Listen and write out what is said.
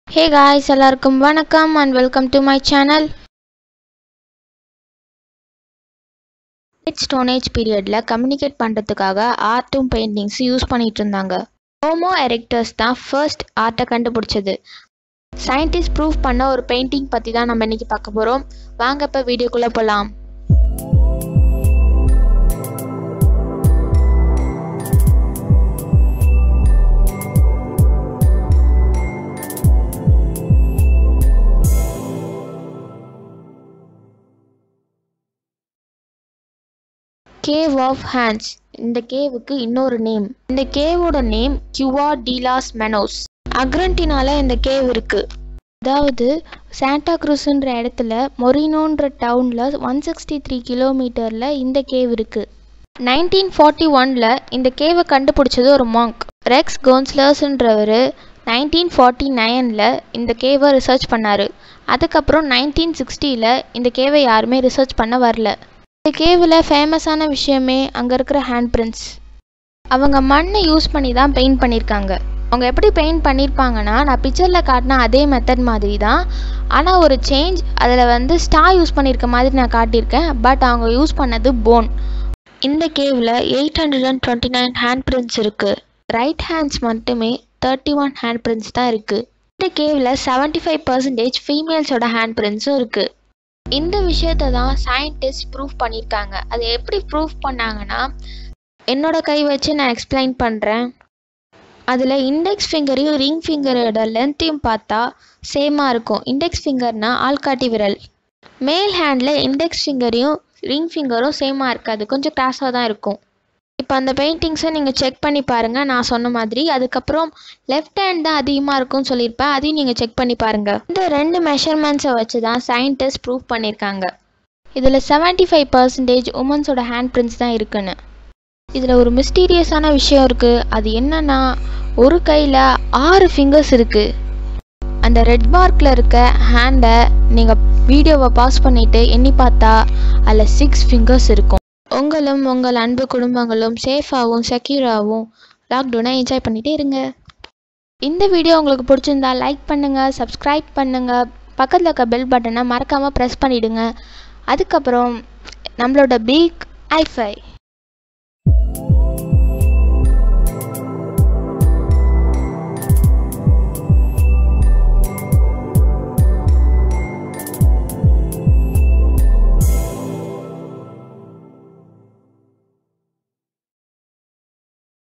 ஹே guys எல்லாருக்கும் வணக்கம் and welcome to my channel stone age பீரியடில் கம்யூனிகேட் பண்ணுறதுக்காக ஆர்ட்டும் பெயிண்டிங்ஸும் யூஸ் பண்ணிட்டு இருந்தாங்க ஹோமோ எரெக்டர்ஸ் தான் ஃபர்ஸ்ட் ஆர்ட்டை கண்டுபிடிச்சது சயின்டிஸ்ட் ப்ரூவ் பண்ண ஒரு பெயிண்டிங் பற்றி தான் நம்ம இன்னைக்கு பார்க்க போகிறோம் வாங்க இப்போ வீடியோக்குள்ளே போகலாம் கேவ் ஆஃப் ஹேண்ட்ஸ் இந்த கேவுக்கு இன்னொரு நேம் இந்த கேவோட நேம் கியூவா டீலாஸ் மெனோஸ் அக்ரண்டினால இந்த கேவ் இருக்கு அதாவது சாண்டா க்ரூஸ்ன்ற இடத்துல மொரினோன்ற டவுனில் ஒன் சிக்ஸ்டி த்ரீ கிலோமீட்டரில் இந்த கேவ் இருக்கு நைன்டீன் ஃபார்ட்டி ஒனில் இந்த கேவை கண்டுபிடிச்சது ஒரு மாங்க் ரெக்ஸ் கோன்ஸ்லர்ஸ்ன்றவர் நைன்டீன் ஃபார்ட்டி நைனில் இந்த கேவை ரிசர்ச் பண்ணார் அதுக்கப்புறம் நைன்டீன் சிக்ஸ்டியில் இந்த கேவை யாருமே ரிசர்ச் பண்ண வரல இந்த கேவில் ஃபேமஸான விஷயமே அங்கே இருக்கிற ஹேண்ட் பிரிண்ட்ஸ் அவங்க மண்ணை யூஸ் பண்ணி தான் பெயிண்ட் பண்ணியிருக்காங்க அவங்க எப்படி பெயிண்ட் பண்ணியிருப்பாங்கன்னா நான் பிக்சரில் காட்டின அதே மெத்தட் மாதிரி தான் ஆனால் ஒரு சேஞ்ச் அதில் வந்து ஸ்டார் யூஸ் பண்ணியிருக்க மாதிரி நான் காட்டியிருக்கேன் பட் அவங்க யூஸ் பண்ணது போன் இந்த கேவில் eight hundred and twenty nine hand prints இருக்குது ரைட் ஹேண்ட்ஸ் மட்டுமே தேர்ட்டி ஒன் ஹேண்ட் பிரிண்ட்ஸ் தான் இருக்குது இந்த கேவில் செவன்ட்டி ஃபைவ் பர்சன்டேஜ் ஃபீமேல்ஸோட ஹேண்ட் பிரிண்ட்ஸும் இருக்குது இந்த விஷயத்தை தான் சயின்டிஸ்ட் ப்ரூவ் பண்ணியிருக்காங்க அது எப்படி ப்ரூவ் பண்ணாங்கன்னா என்னோட கை வச்சு நான் எக்ஸ்பிளைன் பண்ணுறேன் அதில் இண்டெக்ஸ் ஃபிங்கரையும் ரிங் ஃபிங்கரோட லென்த்தையும் பார்த்தா சேமாக இருக்கும் இண்டெக்ஸ் ஃபிங்கர்னால் ஆள்காட்டி விரல் மேல் ஹேண்டில் இண்டெக்ஸ் ஃபிங்கரையும் ரிங் ஃபிங்கரும் சேமாக இருக்காது கொஞ்சம் கிராஸாக தான் இருக்கும் இப்போ அந்த பெயிண்டிங்ஸை நீங்கள் செக் பண்ணி பாருங்கள் நான் சொன்ன மாதிரி அதுக்கப்புறம் லெஃப்ட் ஹேண்ட் தான் அதிகமாக இருக்கும்னு சொல்லியிருப்பேன் அதையும் நீங்கள் செக் பண்ணி பாருங்கள் இந்த ரெண்டு மெஷர்மெண்ட்ஸை வச்சு தான் சயின்டிஸ்ட் ப்ரூவ் பண்ணியிருக்காங்க இதில் செவன்ட்டி ஃபைவ் பர்சன்டேஜ் உமன்ஸோட ஹேண்ட் பிரிண்ட்ஸ் தான் இருக்குன்னு இதில் ஒரு மிஸ்டீரியஸான விஷயம் இருக்குது அது என்னன்னா ஒரு கையில் ஆறு ஃபிங்கர்ஸ் இருக்குது அந்த ரெட் மார்க்கில் இருக்க ஹேண்டை நீங்கள் வீடியோவை பாஸ் பண்ணிவிட்டு எண்ணி பார்த்தா அதில் சிக்ஸ் ஃபிங்கர்ஸ் இருக்கும் உங்களும் உங்கள் அன்பு குடும்பங்களும் சேஃபாகவும் செக்யூராகவும் லாக்டவுனை என்ஜாய் பண்ணிகிட்டே இருங்க இந்த வீடியோ உங்களுக்கு பிடிச்சிருந்தா லைக் பண்ணுங்கள் சப்ஸ்கிரைப் பண்ணுங்கள் பக்கத்தில் இருக்க பெல் பட்டனை மறக்காமல் ப்ரெஸ் பண்ணிவிடுங்க அதுக்கப்புறம் நம்மளோட பிக் ஐஃபை